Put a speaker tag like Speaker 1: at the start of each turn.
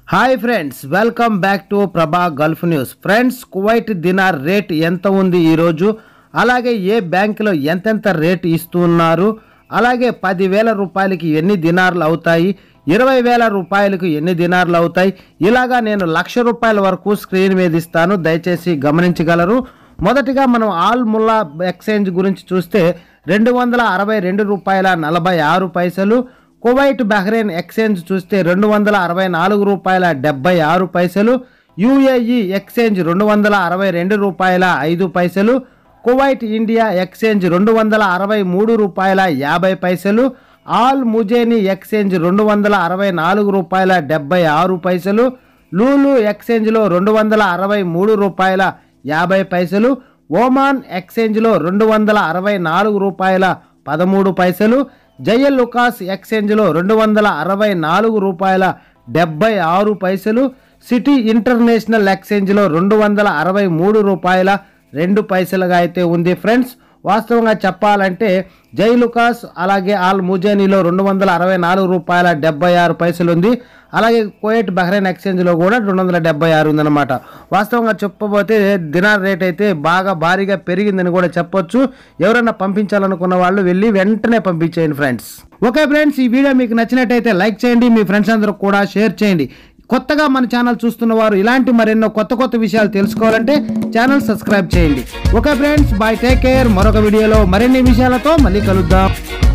Speaker 1: hi friends welcome back to Prabha Gulf News friends Kuwait dinar rate ఎంత ఉంది ఈరోజు అలాగే ఏ బ్యాంకులో ఎంతెంత రేట్ ఇస్తున్నారు అలాగే పదివేల రూపాయలకి ఎన్ని దినార్లు అవుతాయి ఇరవై వేల రూపాయలకు ఎన్ని దినార్లు అవుతాయి ఇలాగా నేను లక్ష రూపాయల వరకు స్క్రీన్ మీద ఇస్తాను దయచేసి గమనించగలరు మొదటిగా మనం ఆల్ ముల్లా ఎక్స్చేంజ్ గురించి చూస్తే రెండు వందల అరవై రెండు రూపాయల నలభై ఆరు పైసలు కువైట్ బహ్రెయిన్ ఎక్స్చేంజ్ చూస్తే రెండు వందల అరవై నాలుగు రూపాయల డెబ్బై ఆరు పైసలు యుఏఈ ఎక్స్చేంజ్ రెండు వందల అరవై రెండు రూపాయల ఐదు పైసలు కువైట్ ఇండియా ఎక్స్చేంజ్ రెండు వందల అరవై మూడు రూపాయల యాభై పైసలు ఆల్ ముజేని ఎక్స్చేంజ్ రెండు వందల అరవై నాలుగు రూపాయల డెబ్బై ఆరు పైసలు లూలు ఎక్స్చేంజ్లో రెండు వందల అరవై మూడు రూపాయల యాభై పైసలు ఓమాన్ ఎక్స్చేంజ్లో రెండు వందల అరవై నాలుగు రూపాయల పదమూడు పైసలు జయ లుకాస్ ఎక్స్చేంజ్లో రెండు వందల అరవై నాలుగు రూపాయల డెబ్బై ఆరు పైసలు సిటీ ఇంటర్నేషనల్ ఎక్స్చేంజ్లో రెండు వందల అరవై మూడు రూపాయల రెండు పైసలుగా అయితే ఉంది ఫ్రెండ్స్ వాస్తవంగా చెప్పాలంటే జై లుకాస్ అలాగే ఆల్ ముజానీలో రెండు వందల అరవై నాలుగు రూపాయల డెబ్బై ఆరు పైసలు ఉంది అలాగే కోయట్ బహ్రెయిన్ ఎక్స్చేంజ్లో కూడా రెండు వందల డెబ్బై ఆరు ఉందన్నమాట వాస్తవంగా చెప్పబోతే దినార్ రేట్ అయితే బాగా భారీగా పెరిగిందని కూడా చెప్పొచ్చు ఎవరైనా పంపించాలనుకున్న వాళ్ళు వెళ్ళి వెంటనే పంపించేయండి ఫ్రెండ్స్ ఓకే ఫ్రెండ్స్ ఈ వీడియో మీకు నచ్చినట్టయితే లైక్ చేయండి మీ ఫ్రెండ్స్ అందరూ కూడా షేర్ చేయండి కొత్తగా మన ఛానల్ చూస్తున్న వారు ఇలాంటి మరెన్నో కొత్త కొత్త విషయాలు తెలుసుకోవాలంటే ఛానల్ సబ్స్క్రైబ్ చేయండి okay friends bye take care మరొక వీడియోలో మరిన్ని విషయాలతో మళ్ళీ కలుద్దాం